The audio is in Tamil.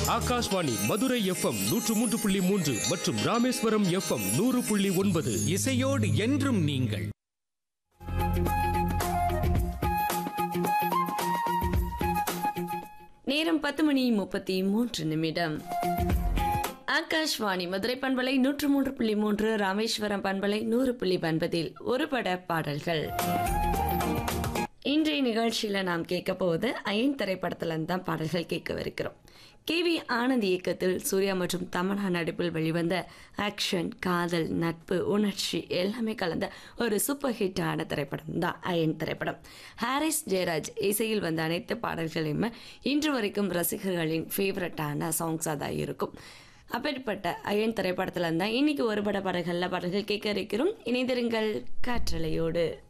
ஆகாஷ்வாணி மதுரை எஃப்எம் நூற்று மூன்று புள்ளி மூன்று மற்றும் ராமேஸ்வரம் எஃப்எம் நூறு புள்ளி ஒன்பது இசையோடு என்றும் நீங்கள் நேரம் பத்து மணி முப்பத்தி மூன்று நிமிடம் ஆகாஷ்வாணி மதுரை பண்பலை நூற்று மூன்று புள்ளி மூன்று ராமேஸ்வரம் பண்பலை நூறு புள்ளி ஒன்பதில் ஒரு பட பாடல்கள் இன்றைய நிகழ்ச்சியில் நாம் கேட்க போவது ஐன் திரைப்படத்துல இருந்து தான் பாடல்கள் கேட்கவிருக்கிறோம் கே வி ஆனந்த் இயக்கத்தில் சூர்யா மற்றும் தமன்னா நடிப்பில் வெளிவந்த ஆக்ஷன் காதல் நட்பு உணர்ச்சி எல்லாமே கலந்த ஒரு சூப்பர் ஹிட்டான திரைப்படம் தான் அயன் திரைப்படம் ஹாரிஸ் ஜெயராஜ் இசையில் வந்த அனைத்து பாடல்களையுமே இன்று வரைக்கும் ரசிகர்களின் ஃபேவரட்டான சாங்ஸாக தான் இருக்கும் அப்படிப்பட்ட அயன் திரைப்படத்தில் இருந்தால் இன்னைக்கு ஒரு பட பாடல்களில் பாடல்கள் கேட்க இருக்கிறோம் இணைந்திருங்கள் காற்றலையோடு